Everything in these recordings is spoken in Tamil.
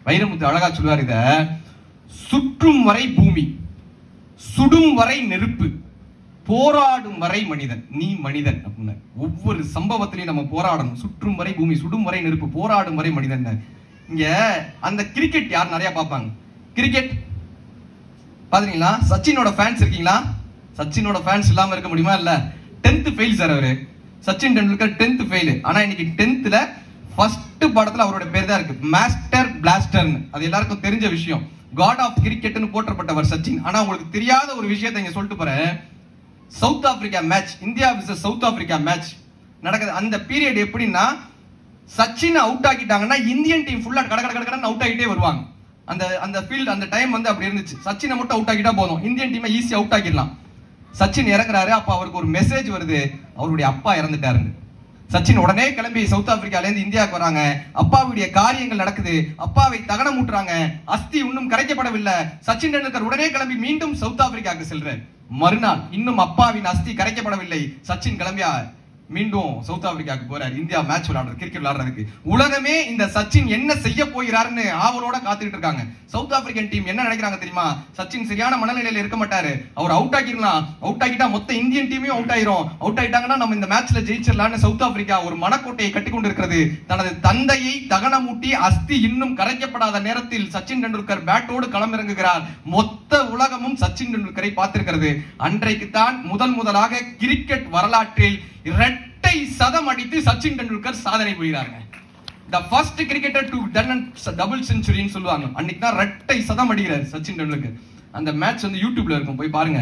வைரமுத்து அழகா சொல்லுவார் இத சுற்றும் வரை பூமி சுடும் வரை நெருப்பு போராடும் வரை மனிதன் நீ மனிதன் அப்படின்னு ஒவ்வொரு சம்பவத்திலையும் நம்ம போராடணும் சுற்றும் வரை பூமி சுடும் வரை நெருப்பு போராடும் வரை மனிதன் இங்க அந்த கிரிக்கெட் யார் நிறைய பார்ப்பாங்க கிரிக்கெட் பாத்தீங்களா சச்சினோட ஃபேன்ஸ் இருக்கீங்களா சச்சினோட ஃபேன்ஸ் இல்லாம இருக்க முடியுமா இல்ல டென்த் ஃபெயில் சார் அவரு சச்சின் டெண்டுல்கர் டென்த் ஃபெயில் ஆனா இன்னைக்கு டென்த்ல ஃபர்ஸ்ட் படத்துல அவரோட பேர் தான் இருக்கு மாஸ்டர் பிளாஸ்டர்னு அது எல்லாருக்கும் தெரிஞ்ச விஷயம் காட் ஆஃப் கிரிக்கெட்னு போற்றப்பட்டவர் சச்சின் ஆனா உங்களுக்கு தெரியாத ஒரு விஷயத்தை இங்க சொல்லிட்டு போறேன் South Africa match India versus South Africa match நடக்குது அந்த பீரியட் எப்படின்னா சச்சின் அவுட் ஆக்கிட்டாங்கன்னா இந்தியன் டீம் ஃபுல்லா கட கட கட கடன்னு அவுட் ஆகிட்டே வருவாங்க அந்த அந்த ஃபீல்ட் அந்த டைம் வந்து அப்படி இருந்துச்சு சச்சினை மட்டும் அவுட் ஆக்கிட்டா போதும் இந்தியன் டீமை ஈஸியா அவுட் ஆக்கிடலாம் சச்சின் இறங்குறாரு அப்ப அவருக்கு ஒரு மெசேஜ் வருது அவருடைய அப்பா இறந்துட்டாருன்னு சச்சின் உடனே கிளம்பி சவுத் ஆப்பிரிக்கால இருந்து இந்தியாவுக்கு வராங்க அப்பாவுடைய காரியங்கள் நடக்குது அப்பாவை தகனம் ஊட்டுறாங்க அஸ்தி இன்னும் கரைக்கப்படவில்லை சச்சின் டெண்டுல்கர் உடனே கிளம்பி மீண்டும் சவுத் ஆப்பிரிக்காவுக்கு செல்றார் மறுநாள் இன்னும் அப்பாவின் அஸ்தி கரைக்கப்படவில்லை சச்சின் கிளம்பியா மீண்டும் சவுத் ஆப்பிரிக்காவுக்கு போறாரு இந்தியா மேட்ச் விளையாடுறது கிரிக்கெட் விளையாடுறதுக்கு உலகமே இந்த சச்சின் என்ன செய்ய போகிறாருன்னு ஆவலோட காத்துக்கிட்டு இருக்காங்க சவுத் ஆப்பிரிக்கன் டீம் என்ன நினைக்கிறாங்க தெரியுமா சச்சின் சரியான மனநிலையில இருக்க மாட்டாரு அவர் அவுட் ஆக்கிடலாம் அவுட் ஆக்கிட்டா மொத்த இந்தியன் டீமையும் அவுட் ஆயிரும் அவுட் ஆயிட்டாங்கன்னா நம்ம இந்த மேட்ச்ல ஜெயிச்சிடலாம்னு சவுத் ஆப்பிரிக்கா ஒரு மனக்கோட்டையை கட்டி கொண்டிருக்கிறது தனது தந்தையை தகனமூட்டி அஸ்தி இன்னும் கரைக்கப்படாத நேரத்தில் சச்சின் டெண்டுல்கர் பேட்டோடு களமிறங்குகிறார் மொத்த உலகமும் சச்சின் டெண்டுல்கரை பார்த்திருக்கிறது அன்றைக்கு தான் முதல் முதலாக கிரிக்கெட் வரலாற்றில் இரட்டை சதம் அடித்து சச்சின் டெண்டுல்கர் சாதனை புரிகிறாங்க the first cricketer to done double செஞ்சுரின்னு சொல்லுவாங்க அன்னைக்கு தான் ரெட்டை சதம் அடிக்கிறார் சச்சின் டெண்டுல்கர் அந்த மேட்ச் வந்து யூடியூப்ல இருக்கும் போய் பாருங்க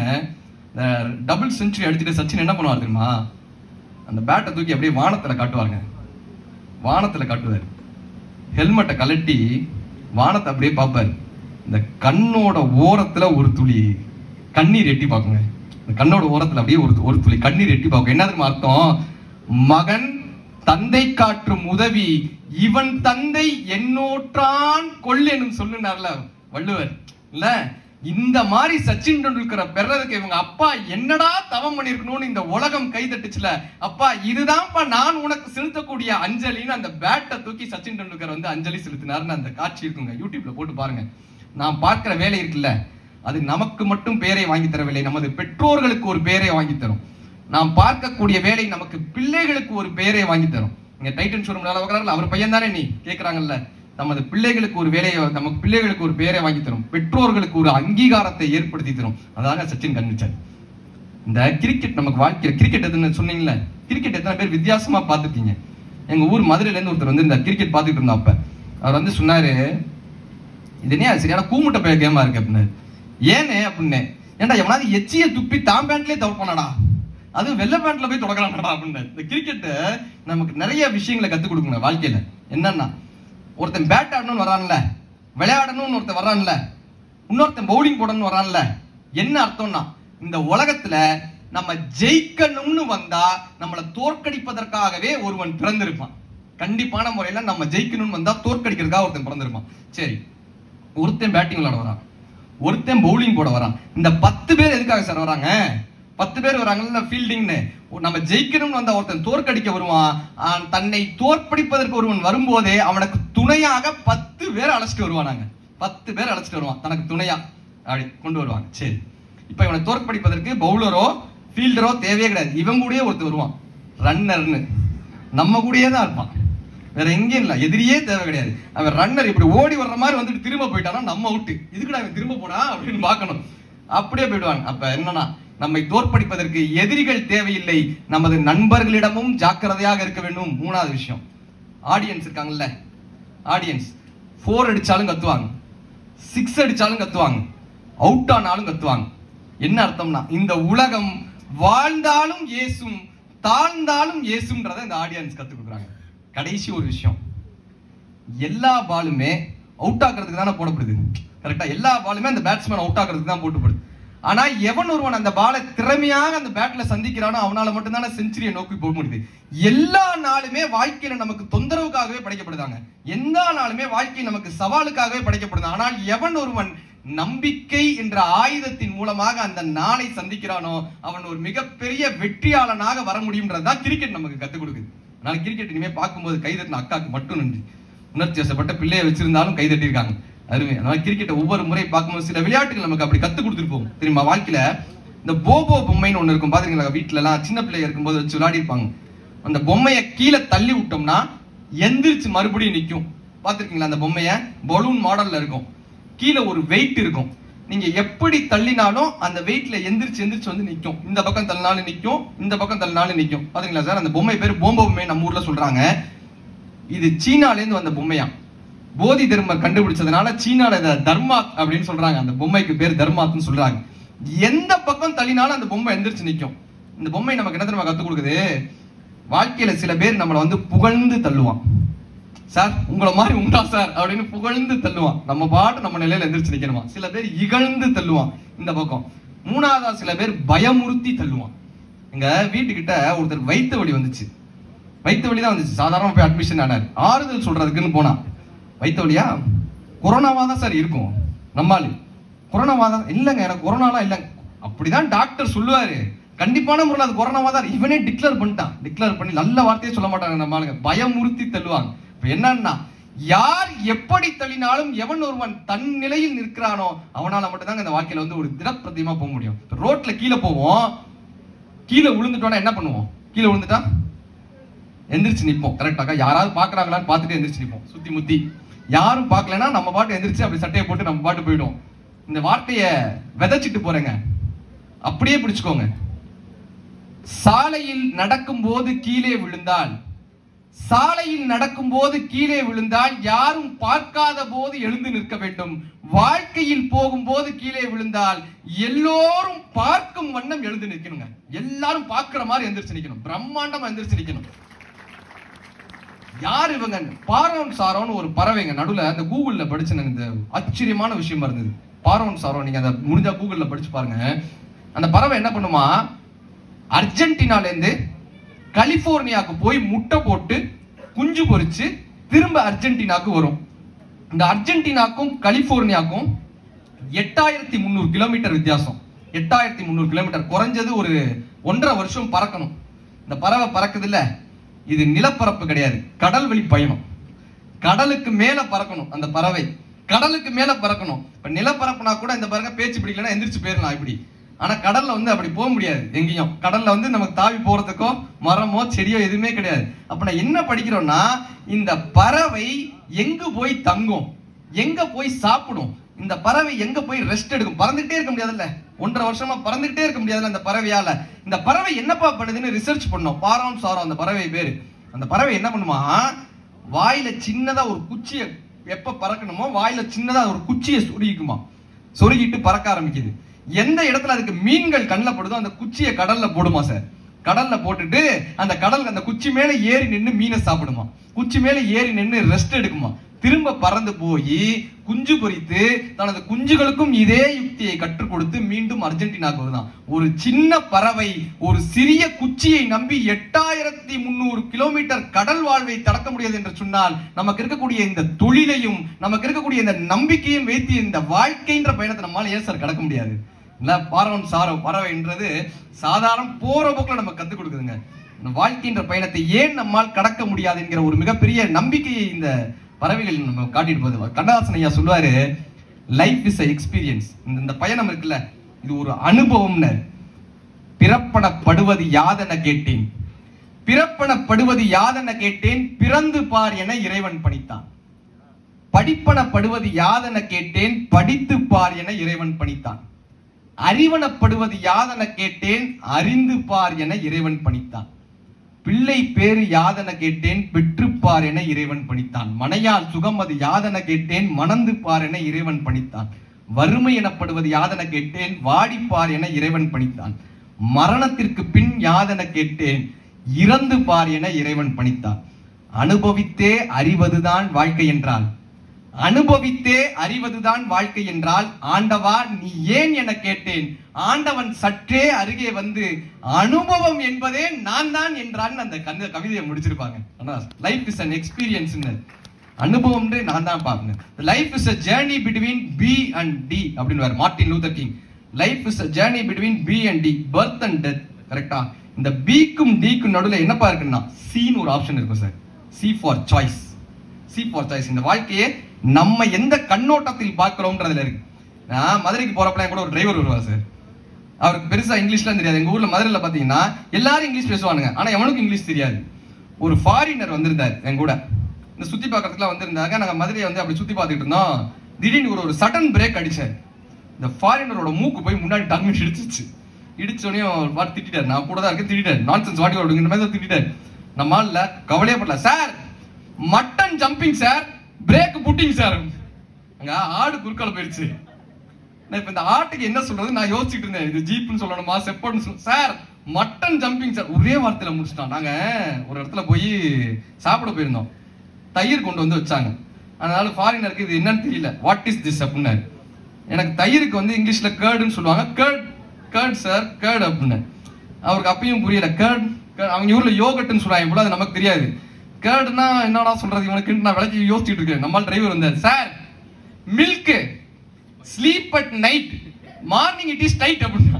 டபுள் செஞ்சுரி அடிச்சுட்டு சச்சின் என்ன பண்ணுவார் தெரியுமா அந்த பேட்டை தூக்கி அப்படியே வானத்துல காட்டுவாங்க வானத்துல காட்டுவார் ஹெல்மெட்டை கலட்டி வானத்தை அப்படியே பார்ப்பாரு இந்த கண்ணோட ஓரத்துல ஒரு துளி கண்ணீர் எட்டி பார்க்குங்க இந்த கண்ணோட ஓரத்துல அப்படியே ஒரு ஒரு துளி கண்ணீர் எட்டி பார்க்கும் என்ன தெரியுமா அர்த்தம் மகன் தந்தை காற்றும் உதவி இவன் தந்தை என்னோற்றான் கொள்ளெனும் சொல்லுனார்ல வள்ளுவர் இல்ல இந்த மாதிரி சச்சின் டெண்டுல்கரை பெறதுக்கு இவங்க அப்பா என்னடா தவம் பண்ணிருக்கணும்னு இந்த உலகம் கை தட்டுச்சுல அப்பா இதுதான்ப்பா நான் உனக்கு செலுத்தக்கூடிய அஞ்சலின்னு அந்த பேட்டை தூக்கி சச்சின் டெண்டுல்கர் வந்து அஞ்சலி செலுத்தினார்னு அந்த காட்சி இருக்குங்க யூடியூப்ல போட்டு பாருங்க நான் பார்க்கிற வேலை இருக்குல்ல அது நமக்கு மட்டும் பேரை வாங்கி தரவில்லை நமது பெற்றோர்களுக்கு ஒரு பேரை வாங்கி தரும் நாம் பார்க்கக்கூடிய வேலை நமக்கு பிள்ளைகளுக்கு ஒரு பேரை வாங்கி தரும் இங்க டைட்டன் ஷோரூம் வேலை பார்க்கறாருல அவர் பையன் தானே நீ கேக்குறாங்கல்ல நமது பிள்ளைகளுக்கு ஒரு வேலையை நமக்கு பிள்ளைகளுக்கு ஒரு பேரை வாங்கி தரும் பெற்றோர்களுக்கு ஒரு அங்கீகாரத்தை ஏற்படுத்தி தரும் அதாக சச்சின் கண்டுச்சார் இந்த கிரிக்கெட் நமக்கு வாழ்க்கையில கிரிக்கெட் எதுன்னு சொன்னீங்கல்ல கிரிக்கெட் எத்தனை பேர் வித்தியாசமா பார்த்துருக்கீங்க எங்க ஊர் மதுரையில இருந்து ஒருத்தர் வந்து இந்த கிரிக்கெட் பார்த்துட்டு இருந்தா அப்ப அவர் வந்து சொன்னாரு இது என்ன சரியான கூமுட்ட பைய கேமா இருக்கு அப்படின்னு ஏனே அப்படின்னு ஏன்டா எவனாவது எச்சிய துப்பி தான் பேண்ட்லயே தவிர்ப்பானடா அது வெள்ளை பேண்ட்ல போய் தொடக்கலாம்டா அப்படின்னு இந்த கிரிக்கெட் நமக்கு நிறைய விஷயங்களை கத்துக் கொடுக்குங்க வாழ்க்கையில என்னன்னா ஒருத்தன் பேட் ஆடணும்னு வரான்ல விளையாடணும்னு ஒருத்தன் வரான்ல இன்னொருத்தன் பவுலிங் போடணும்னு வரான்ல என்ன அர்த்தம்னா இந்த உலகத்துல நம்ம ஜெயிக்கணும்னு வந்தா நம்மளை தோற்கடிப்பதற்காகவே ஒருவன் பிறந்திருப்பான் கண்டிப்பான முறையில நம்ம ஜெயிக்கணும்னு வந்தா தோற்கடிக்கிறதுக்காக ஒருத்தன் பிறந்திருப்பான் சரி ஒருத்தன் பேட்டிங் விளையாட வரான் ஒருத்தன் பவுலிங் போட வரான் இந்த பத்து பேர் எதுக்காக சார் வராங்க பத்து பேர் வராங்கல்ல ஃபீல்டிங்னு நம்ம ஜெயிக்கணும்னு வந்த ஒருத்தன் தோற்கடிக்க வருவான் ஆஹ் தன்னை தோற்கடிப்பதற்கு ஒருவன் வரும்போதே அவனுக்கு துணையாக பத்து பேர் அழைச்சிட்டு வருவானாங்க பத்து பேர் அழைச்சிட்டு வருவான் தனக்கு துணையா அப்படி கொண்டு வருவாங்க சரி இப்ப இவனை தோற்கடிப்பதற்கு பவுலரோ ஃபீல்டரோ தேவையே கிடையாது இவன் கூடயே ஒருத்தர் வருவான் ரன்னர்னு நம்ம கூடயே தான் இருப்பான் வேற எங்கேயும் இல்ல எதிரியே தேவை கிடையாது அவன் ரன்னர் இப்படி ஓடி வர்ற மாதிரி வந்துட்டு திரும்ப போயிட்டானா நம்ம அவுட்டு இதுக்குடா அவன் திரும்ப போனா அப்படின்னு பார்க்கணும் அப்படியே போயிடுவாங்க அப்ப என்னன்னா நம்மை தோற்படிப்பதற்கு எதிரிகள் தேவையில்லை நமது நண்பர்களிடமும் ஜாக்கிரதையாக இருக்க வேண்டும் மூணாவது விஷயம் ஆடியன்ஸ் இருக்காங்கல்ல ஆடியன்ஸ் ஃபோர் அடிச்சாலும் கத்துவாங்க சிக்ஸ் அடிச்சாலும் கத்துவாங்க அவுட் ஆனாலும் கத்துவாங்க என்ன அர்த்தம்னா இந்த உலகம் வாழ்ந்தாலும் ஏசும் தாழ்ந்தாலும் ஏசும்ன்றத இந்த ஆடியன்ஸ் கத்து கொடுக்குறாங்க கடைசி ஒரு விஷயம் எல்லா பாலுமே அவுட் ஆக்குறதுக்கு தானே போடப்படுது கரெக்டா எல்லா பாலுமே அந்த பேட்ஸ்மேன் அவுட் ஆக்குறதுக்கு தான் போட்டுப்படுது ஆனா எவன் ஒருவன் அந்த பாலை திறமையாக அந்த பேட்ல சந்திக்கிறானோ அவனால மட்டும்தானே செஞ்சுரியை நோக்கி போக முடியுது எல்லா நாளுமே வாழ்க்கையில நமக்கு தொந்தரவுக்காகவே படைக்கப்படுதாங்க எந்த நாளுமே வாழ்க்கை நமக்கு சவாலுக்காகவே படைக்கப்படுது ஆனால் எவன் ஒருவன் நம்பிக்கை என்ற ஆயுதத்தின் மூலமாக அந்த நாளை சந்திக்கிறானோ அவன் ஒரு மிகப்பெரிய வெற்றியாளனாக வர முடியும்ன்றதுதான் கிரிக்கெட் நமக்கு கத்துக் கொடுக்குது அதனால கிரிக்கெட் இனிமே பார்க்கும்போது கைதட்டின அக்காக்கு மட்டும் நன்றி உணர்ச்சி வசப்பட்ட பிள்ளையை வச்சிருந்தாலும் கை தட்டியிருக்காங்க அருமை அதனால கிரிக்கெட்டை ஒவ்வொரு முறை பார்க்கும்போது சில விளையாட்டுகள் நமக்கு அப்படி கத்து கொடுத்துருப்போம் தெரியுமா வாழ்க்கையில இந்த போபோ பொம்மைன்னு ஒண்ணு இருக்கும் பாத்துருக்கீங்களா வீட்டுல எல்லாம் சின்ன பிள்ளைங்க இருக்கும்போது வச்சு விளையாடி இருப்பாங்க அந்த பொம்மையை கீழே தள்ளி விட்டோம்னா எந்திரிச்சு மறுபடியும் நிக்கும் பாத்திருக்கீங்களா அந்த பொம்மைய பலூன் மாடல்ல இருக்கும் கீழே ஒரு வெயிட் இருக்கும் நீங்க எப்படி தள்ளினாலும் அந்த வெயிட்ல எந்திரிச்சு எந்திரிச்சு வந்து நிக்கும் இந்த பக்கம் தள்ளினாலும் நிக்கும் இந்த பக்கம் தள்ளினாலும் நிக்கும் பாத்தீங்களா சார் அந்த பொம்மை பேர் போம்போ பொம்மை நம்ம ஊர்ல சொல்றாங்க இது சீனால இருந்து வந்த பொம்மையா போதி தர்மர் கண்டுபிடிச்சதுனால சீனால இத தர்மாத் அப்படின்னு சொல்றாங்க அந்த பொம்மைக்கு பேர் தர்மாத்னு சொல்றாங்க எந்த பக்கம் தள்ளினாலும் அந்த பொம்மை எந்திரிச்சு நிக்கும் இந்த பொம்மை நமக்கு என்ன தெரியுமா கத்து கொடுக்குது வாழ்க்கையில சில பேர் நம்மளை வந்து புகழ்ந்து தள்ளுவான் சார் உங்களை மாதிரி உண்டா சார் அப்படின்னு புகழ்ந்து தள்ளுவான் நம்ம பாட்டு நம்ம நிலையில எந்திரிச்சு நிக்கணுமா சில பேர் இகழ்ந்து தள்ளுவான் இந்த பக்கம் மூணாவதா சில பேர் பயமுறுத்தி தள்ளுவான் எங்க வீட்டுக்கிட்ட ஒருத்தர் வயிற்று வலி வந்துச்சு வயிற்று வலி தான் வந்துச்சு சாதாரண போய் அட்மிஷன் ஆனார் ஆறுதல் சொல்றதுக்குன்னு போனா வயிற்று வலியா கொரோனாவா தான் சார் இருக்கும் நம்மால் கொரோனாவா தான் இல்லைங்க எனக்கு கொரோனாலாம் இல்லைங்க அப்படிதான் டாக்டர் சொல்லுவாரு கண்டிப்பான முறையில் அது கொரோனாவா தான் இவனே டிக்ளேர் பண்ணிட்டான் டிக்ளேர் பண்ணி நல்ல வார்த்தையே சொல்ல மாட்டாங்க நம்ம ஆளுங்க பயமுறுத்தி தள்ளுவாங்க இப்ப என்னன்னா யார் எப்படி தள்ளினாலும் எவன் ஒருவன் தன் நிலையில் நிற்கிறானோ அவனால மட்டும்தாங்க இந்த வாழ்க்கையில வந்து ஒரு திடப்பிரதியமா போக முடியும் இப்ப ரோட்ல கீழே போவோம் கீழே விழுந்துட்டோம்னா என்ன பண்ணுவோம் கீழே விழுந்துட்டா எந்திரிச்சு நிப்போம் கரெக்டாக்கா யாராவது பாக்குறாங்களான்னு பார்த்துட்டு எந்திரிச்சு நிப்போம் சுத்தி முத்தி யாரும் பார்க்கலன்னா நம்ம பாட்டு எந்திரிச்சு அப்படி சட்டையை போட்டு நம்ம பாட்டு போயிடும் இந்த வார்த்தைய விதைச்சிட்டு போறேங்க அப்படியே பிடிச்சுக்கோங்க சாலையில் நடக்கும்போது கீழே விழுந்தால் சாலையில் நடக்கும்போது கீழே விழுந்தால் யாரும் பார்க்காத போது எழுந்து நிற்க வேண்டும் வாழ்க்கையில் போகும்போது கீழே விழுந்தால் எல்லோரும் பார்க்கும் வண்ணம் எழுந்து நிற்கணுங்க எல்லாரும் பார்க்கிற மாதிரி எந்திரிச்சு நிக்கணும் பிரம்மாண்டமா எந்திரிச்சு நிக்கணும் யார் இவங்க பாரோன் சாரோன்னு ஒரு பறவைங்க நடுவுல அந்த கூகுள்ல படிச்சு இந்த ஆச்சரியமான விஷயமா இருந்தது பாரோன் சாரோ நீங்க அந்த முடிஞ்சா கூகுள்ல படிச்சு பாருங்க அந்த பறவை என்ன பண்ணுமா அர்ஜென்டினால இருந்து கலிபோர்னியாவுக்கு போய் முட்டை போட்டு குஞ்சு பொரிச்சு திரும்ப அர்ஜென்டினாக்கு வரும் இந்த அர்ஜென்டினாக்கும் கலிபோர்னியாக்கும் எட்டாயிரத்தி முந்நூறு கிலோமீட்டர் வித்தியாசம் எட்டாயிரத்தி முந்நூறு கிலோமீட்டர் குறைஞ்சது ஒரு ஒன்றரை வருஷம் பறக்கணும் இந்த பறவை பறக்குது இல்ல இது நிலப்பரப்பு கிடையாது கடல் வழி பயணம் கடலுக்கு மேல பறக்கணும் அந்த பறவை கடலுக்கு மேல பறக்கணும் இப்ப நிலப்பரப்புனா கூட இந்த பாருங்க பேச்சு பிடிக்கலன்னா எந்திரிச்சு போயிடலாம் இப்படி ஆனா கடல்ல வந்து அப்படி போக முடியாது எங்கேயும் கடல்ல வந்து நமக்கு தாவி போறதுக்கோ மரமோ செடியோ எதுவுமே கிடையாது அப்ப நான் என்ன படிக்கிறோம்னா இந்த பறவை எங்க போய் தங்கும் எங்க போய் சாப்பிடும் இந்த பறவை எங்க போய் ரெஸ்ட் எடுக்கும் பறந்துட்டே இருக்க முடியாதுல்ல ஒன்றரை வருஷமா பறந்துட்டே இருக்க முடியாதுல்ல அந்த பறவையால இந்த பறவை என்னப்பா பண்ணுதுன்னு ரிசர்ச் பண்ணோம் பாரோம் சாரம் அந்த பறவை பேரு அந்த பறவை என்ன பண்ணுமா வாயில சின்னதா ஒரு குச்சியை எப்ப பறக்கணுமோ வாயில சின்னதா ஒரு குச்சியை சொருகிக்குமா சொருகிட்டு பறக்க ஆரம்பிக்குது எந்த இடத்துல அதுக்கு மீன்கள் கண்ணில் படுதோ அந்த குச்சியை கடல்ல போடுமா சார் கடல்ல போட்டுட்டு அந்த கடல் அந்த குச்சி மேல ஏறி நின்னு மீனை சாப்பிடுமா குச்சி மேல ஏறி நின்னு ரெஸ்ட் எடுக்குமா திரும்ப பறந்து போய் குஞ்சு பொரித்து தனது குஞ்சுகளுக்கும் இதே யுக்தியை கற்றுக் கொடுத்து மீண்டும் அர்ஜென்டினாக்கு வருதான் ஒரு சின்ன பறவை ஒரு சிறிய குச்சியை நம்பி எட்டாயிரத்தி முன்னூறு கிலோமீட்டர் கடல் வாழ்வை கடக்க முடியாது என்று சொன்னால் நமக்கு இருக்கக்கூடிய இந்த தொழிலையும் நமக்கு இருக்கக்கூடிய இந்த நம்பிக்கையும் வைத்து இந்த வாழ்க்கைன்ற பயணத்தை நம்மால ஏன் சார் கடக்க முடியாது இல்ல பாரவன் சாரோ பறவைன்றது சாதாரண போற போக்குல நம்ம கத்துக் கொடுக்குதுங்க இந்த வாழ்க்கைன்ற பயணத்தை ஏன் நம்மால் கடக்க முடியாது என்கிற ஒரு மிகப்பெரிய நம்பிக்கையை இந்த பறவைகள் நம்ம காட்டிட்டு போகுது கண்ணதாசன் ஐயா சொல்லுவாரு லைஃப் இஸ் எக்ஸ்பீரியன்ஸ் இந்த இந்த பயணம் இருக்குல்ல இது ஒரு அனுபவம்னு பிறப்பணப்படுவது யாதென கேட்டேன் பிறப்பணப்படுவது யாதென கேட்டேன் பிறந்து பார் என இறைவன் பணித்தான் படிப்பனப்படுவது யாதென கேட்டேன் படித்து பார் என இறைவன் பணித்தான் அறிவனப்படுவது யாதென கேட்டேன் அறிந்து பார் என இறைவன் பணித்தான் பிள்ளை பேரு யாதென கேட்டேன் பெற்றுப்பார் என இறைவன் பணித்தான் மனையால் சுகம் அது யாதென கேட்டேன் மணந்து பார் என இறைவன் பணித்தான் வறுமை எனப்படுவது யாதென கேட்டேன் வாடிப்பார் என இறைவன் பணித்தான் மரணத்திற்கு பின் யாதென கேட்டேன் இறந்து பார் என இறைவன் பணித்தான் அனுபவித்தே அறிவதுதான் வாழ்க்கை என்றால் அனுபவித்தே அறிவதுதான் வாழ்க்கை என்றால் ஆண்டவா நீ ஏன் என கேட்டேன் ஆண்டவன் சற்றே அருகே வந்து அனுபவம் என்பதே நான் தான் என்றான் அந்த கந்த கவிதையை முடிச்சிருப்பாங்க ஆனா லைஃப் இஸ் அன் எக்ஸ்பீரியன்ஸ் அனுபவம்ன்றே நான் தான் பாருங்க life is a journey between B and D அப்படின்னு Martin Luther King life is a journey between B and D birth and death கரெக்டா இந்த பிக்கும் டிக்கும் நடுவில் என்னப்பா இருக்குன்னா சின்னு ஒரு ஆப்ஷன் இருக்கும் sir C for choice C for choice இந்த வாழ்க்கையே நம்ம எந்த கண்ணோட்டத்தில் பார்க்கிறோம்ன்றதுல இருக்கு நான் மதுரைக்கு போறப்ப என் கூட ஒரு டிரைவர் வருவார் சார் அவருக்கு பெருசா இங்கிலீஷ்லாம் தெரியாது எங்க ஊர்ல மதுரையில பாத்தீங்கன்னா எல்லாரும் இங்கிலீஷ் பேசுவானுங்க ஆனா எவனுக்கும் இங்கிலீஷ் தெரியாது ஒரு ஃபாரினர் வந்திருந்தார் என் கூட இந்த சுத்தி பார்க்கறதுக்குலாம் வந்திருந்தாங்க நாங்க மதுரையை வந்து அப்படி சுத்தி பார்த்துட்டு இருந்தோம் திடீர்னு ஒரு ஒரு சடன் பிரேக் அடிச்சார் இந்த ஃபாரினரோட மூக்கு போய் முன்னாடி டங்கு இடிச்சிச்சு இடிச்சோடனே அவர் வாட்டி திட்டாரு நான் கூட தான் இருக்கேன் திட்டாரு நான்சென்ஸ் வாட்டி அப்படிங்கிற மாதிரி தான் திட்டாரு நம்ம ஆள்ல கவலையே படல sir mutton jumping sir brake putting sir அங்க ஆடு குறுக்கால போயிருச்சு நான் இப்ப இந்த ஆட்டுக்கு என்ன சொல்றது நான் யோசிச்சுட்டு இருந்தேன் இது ஜீப்னு சொல்லணுமா செப்பட்னு சொல்ல சார் மட்டன் ஜம்பிங் சார் ஒரே வார்த்தையில முடிச்சிட்டோம் நாங்க ஒரு இடத்துல போய் சாப்பிட போயிருந்தோம் தயிர் கொண்டு வந்து வச்சாங்க அதனால ஃபாரினருக்கு இது என்னன்னு தெரியல வாட் இஸ் திஸ் அப்படின்னாரு எனக்கு தயிருக்கு வந்து இங்கிலீஷ்ல கேர்டுன்னு சொல்லுவாங்க கேர்ட் கேர்ட் சார் கேர்ட் அப்படின்னு அவருக்கு அப்பயும் புரியல கேர்ட் அவங்க ஊர்ல யோகட்னு சொல்றாங்க போல அது நமக்கு தெரியாது கேர்டுனா என்னடா சொல்றது இவனுக்கு நான் விளக்கி யோசிச்சுட்டு இருக்கேன் நம்மால் டிரைவர் வந்தார் sir milk sleep at night morning it is tight அப்படின்னா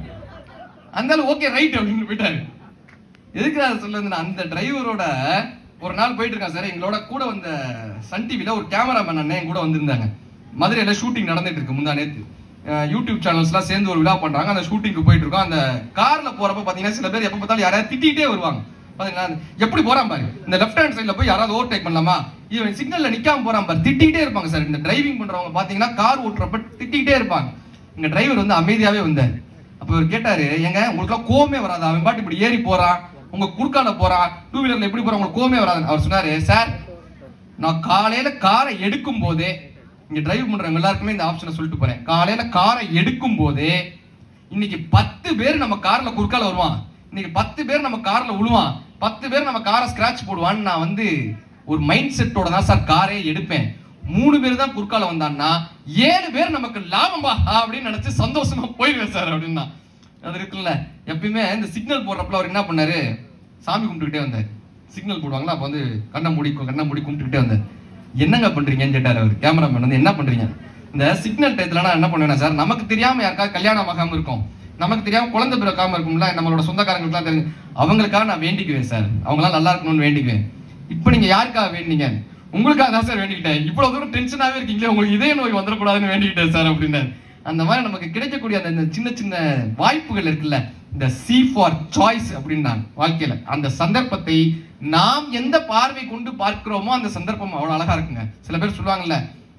அந்த ஓகே ரைட் அப்படின்னு போயிட்டாரு எதுக்கு அதை சொல்லுதுன்னா அந்த டிரைவரோட ஒரு நாள் போயிட்டு இருக்கான் சார் எங்களோட கூட வந்த சன் டிவில ஒரு கேமராமேன் அண்ணன் என் கூட வந்திருந்தாங்க மதுரையில ஷூட்டிங் நடந்துட்டு இருக்கு முந்தா நேத்து அஹ் யூடியூப் சேனல்ஸ்லாம் சேர்ந்து ஒரு விழா பண்றாங்க அந்த ஷூட்டிங்க்கு போயிட்டு இருக்கோம் அந்த கார்ல போறப்ப பாத்தீங்கன்னா சில பேர் எப்ப பார்த்தாலும் யாராவது திட்டிகிட்டே வருவாங்க பாத்தீங்கன்னா எப்படி போறான் பாரு இந்த லெஃப்ட் ஹேண்ட் சைடுல போய் யாராவது ஓவர் டேக் பண்ணலாமா இவன் சிக்னல்ல நிக்காம போறான் பாரு திட்டிகிட்டே இருப்பாங்க சார் இந்த டிரைவிங் பண்றவங்க பாத்தீங்கன்னா கார் ஓட்டுறப்ப திட்டிகிட்டே இருப்பாங்க இங்க டிரைவர் வந்து அமைதியாவே வந்தார் அப்ப இவர் கேட்டாரு ஏங்க உங்களுக்கு கோவமே வராது அவன் பாட்டு இப்படி ஏறி போறான் உங்க குறுக்கால போறான் டூ வீலர்ல எப்படி போறான் உங்களுக்கு கோவமே வராது அவர் சொன்னாரு சார் நான் காலையில காரை எடுக்கும் போதே இங்க டிரைவ் பண்றவங்க எல்லாருக்குமே இந்த ஆப்ஷனை சொல்லிட்டு போறேன் காலையில காரை எடுக்கும் போதே இன்னைக்கு பத்து பேர் நம்ம கார்ல குறுக்கால வருவான் இன்னைக்கு பத்து பேர் நம்ம கார்ல விழுவான் பத்து பேர் நம்ம காரை ஸ்கிராட்ச் போடுவான்னு நான் வந்து ஒரு மைண்ட் செட்டோட தான் சார் காரே எடுப்பேன் மூணு பேர் தான் குறுக்கால வந்தான்னா ஏழு பேர் நமக்கு லாபம்பா அப்படின்னு நினைச்சு சந்தோஷமா போயிடுவேன் சார் அப்படின்னா அது இருக்குல்ல எப்பயுமே இந்த சிக்னல் போடுறப்பல அவர் என்ன பண்ணாரு சாமி கும்பிட்டுக்கிட்டே வந்தார் சிக்னல் போடுவாங்களா அப்ப வந்து கண்ணை மூடி கண்ணை மூடி கும்பிட்டுக்கிட்டே வந்தார் என்னங்க பண்றீங்கன்னு கேட்டார் அவர் கேமராமேன் வந்து என்ன பண்றீங்க இந்த சிக்னல் டயத்துல நான் என்ன பண்ணுவேன் சார் நமக்கு தெரியாம யாருக்காவது கல்யாணம் ஆகாம இருக்கும் நமக்கு தெரியாம குழந்தை பிறக்காம இருக்கும்ல நம்மளோட சொந்தக்காரங்களுக்குலாம் தெரியும் அவங்களுக்காக நான் வேண்டிக்குவேன் சார் அவங்களாம் நல்லா இருக்கணும்னு வேண்டிக்குவேன் இப்போ நீங்க யாருக்காக வேண்டிங்க உங்களுக்காக தான் சார் வேண்டிக்கிட்டேன் இவ்வளவு தூரம் டென்ஷனாவே இருக்கீங்களே உங்களுக்கு இதய நோய் வந்துடக்கூடாதுன்னு வேண்டிக்கிட்டேன் சார் அப்படின்னாரு அந்த மாதிரி நமக்கு கிடைக்கக்கூடிய அந்த இந்த சின்ன சின்ன வாய்ப்புகள் இருக்குல்ல இந்த சி ஃபார் சாய்ஸ் அப்படின்னாங்க வாழ்க்கையில அந்த சந்தர்ப்பத்தை நாம் எந்த பார்வை கொண்டு பார்க்கிறோமோ அந்த சந்தர்ப்பம் அவ்வளவு அழகா இருக்குங்க சில பேர் சொல்லுவாங்கல்ல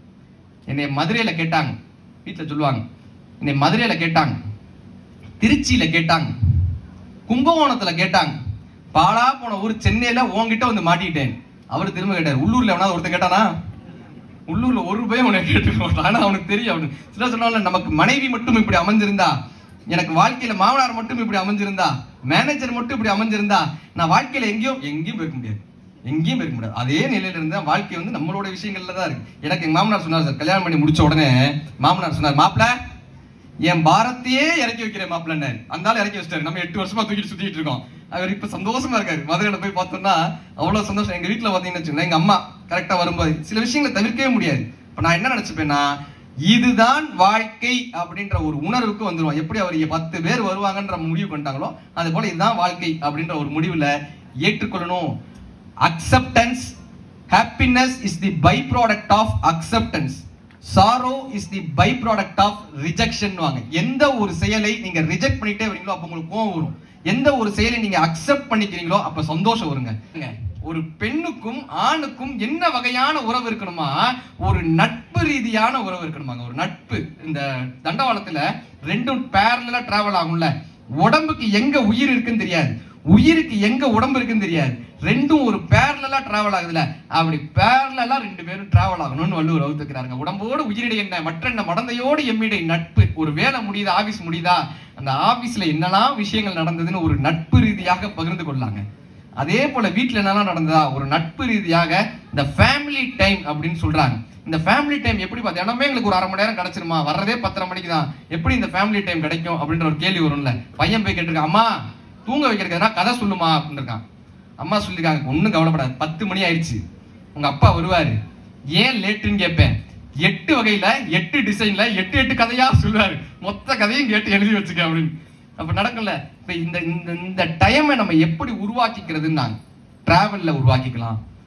என்னை மதுரையில கேட்டாங்க வீட்டுல சொல்லுவாங்க என்னை மதுரையில கேட்டாங்க திருச்சியில கேட்டாங்க கும்பகோணத்துல கேட்டாங்க பாலா போன ஊர் சென்னையில உன்கிட்ட வந்து மாட்டிக்கிட்டேன் அவர் திரும்ப கேட்டார் உள்ளூர்ல எவனாவது ஒருத்தன் கேட்டானா உள்ளூர்ல ஒரு ரூபாய் உனக்கு கேட்டுக்க ஆனா அவனுக்கு தெரியும் அவனுக்கு சில சொன்னால நமக்கு மனைவி மட்டும் இப்படி அமைஞ்சிருந்தா எனக்கு வாழ்க்கையில மாமனார் மட்டும் இப்படி அமைஞ்சிருந்தா மேனேஜர் மட்டும் இப்படி அமைஞ்சிருந்தா நான் வாழ்க்கையில எங்கேயும் எங்கேயும் போயிருக்க முடியாது எங்கேயும் போயிருக்க முடியாது அதே நிலையில இருந்தா வாழ்க்கை வந்து நம்மளோட விஷயங்கள்ல தான் இருக்கு எனக்கு எங்க மாமனார் சொன்னார் சார் கல்யாணம் பண்ணி முடிச்ச உடனே மாமனார் சொன்னார் மாப்பிள்ள என் பாரத்தையே இறக்கி வைக்கிறேன் மாப்பிள்ளன்னாரு அந்த ஆள் இறக்கி வச்சிட்டாரு நம்ம எட்டு வருஷமா தூக்கிட்டு சுத்திட்டு இருக்கோம் அவர் இப்ப சந்தோஷமா இருக்காரு மதுரையில போய் பார்த்தோம்னா அவ்வளவு சந்தோஷம் எங்க வீட்டுல பாத்தீங்கன்னு வச்சுக்கோங்களேன் எங்க அம்மா கரெக்டா வரும்போது சில விஷயங்களை தவிர்க்கவே முடியாது இப்ப நான் என்ன நினைச்சுப்பேன்னா இதுதான் வாழ்க்கை அப்படின்ற ஒரு உணர்வுக்கு வந்துருவோம் எப்படி அவர் இங்க பத்து பேர் வருவாங்கன்ற முடிவு பண்ணிட்டாங்களோ அது போல இதுதான் வாழ்க்கை அப்படின்ற ஒரு முடிவுல ஏற்றுக்கொள்ளணும் acceptance happiness is the by product of acceptance sorrow is the by product of rejection வாங்க எந்த ஒரு செயலை நீங்க ரிஜெக்ட் பண்ணிட்டே வரீங்களோ அப்ப உங்களுக்கு கோவம் வரும் எந்த ஒரு செயலை நீங்க அக்செப்ட் பண்ணிக்கிறீங்களோ அப்ப சந்தோஷம் வருங்க ஏங்க, ஒரு பெண்ணுக்கும் ஆணுக்கும் என்ன வகையான உறவு இருக்கணுமா ஒரு நட்பு ரீதியான உறவு இருக்கணுமாங்க ஒரு நட்பு இந்த தண்டவாளத்துல ரெண்டும் பேரலா டிராவல் ஆகும்ல உடம்புக்கு எங்க உயிர் இருக்குன்னு தெரியாது உயிருக்கு எங்க உடம்பு இருக்குன்னு தெரியாது ரெண்டும் ஒரு பேரலா டிராவல் ஆகுதுல அப்படி பேரலா ரெண்டு பேரும் டிராவல் ஆகணும்னு வள்ளுவர் வகுத்துக்கிறாங்க உடம்போடு உயிரிடை என்ன மற்ற என்ன மடந்தையோடு எம்மிடை நட்பு ஒரு வேலை முடியுதா ஆபீஸ் முடியுதா அந்த ஆபீஸ்ல என்னெல்லாம் விஷயங்கள் நடந்ததுன்னு ஒரு நட்பு ரீதியாக பகிர்ந்து கொள்ளாங்க அதே போல வீட்ல என்னெல்லாம் நடந்ததா ஒரு நட்பு ரீதியாக இந்த ஃபேமிலி டைம் அப்படின்னு சொல்றாங்க இந்த ஃபேமிலி டைம் எப்படி பார்த்து இடமே எங்களுக்கு ஒரு அரை மணி நேரம் கிடைச்சிருமா வர்றதே பத்தரை மணிக்கு தான் எப்படி இந்த ஃபேமிலி டைம் கிடைக்கும் அப்படின்ற ஒரு கேள்வி வரும்ல பையன் போய் கேட்டிருக்கான் அம்மா தூங்க வைக்கிறதுனா கதை சொல்லுமா அப்படின்னு இருக்கான் அம்மா சொல்லிருக்காங்க ஒண்ணும் கவலைப்படாது பத்து மணி ஆயிடுச்சு உங்க அப்பா வருவாரு ஏன் லேட்டுன்னு கேட்பேன் எட்டு வகையில எட்டு டிசைன்ல எட்டு எட்டு கதையா சொல்லுவாரு மொத்த கதையும் கேட்டு எழுதி வச்சுக்க அப்படின்னு அப்ப நடக்கல இப்ப இந்த இந்த இந்த டைமை நம்ம எப்படி உருவாக்கிக்கிறதுன்னு டிராவல்ல உருவாக்கிக்கலாம்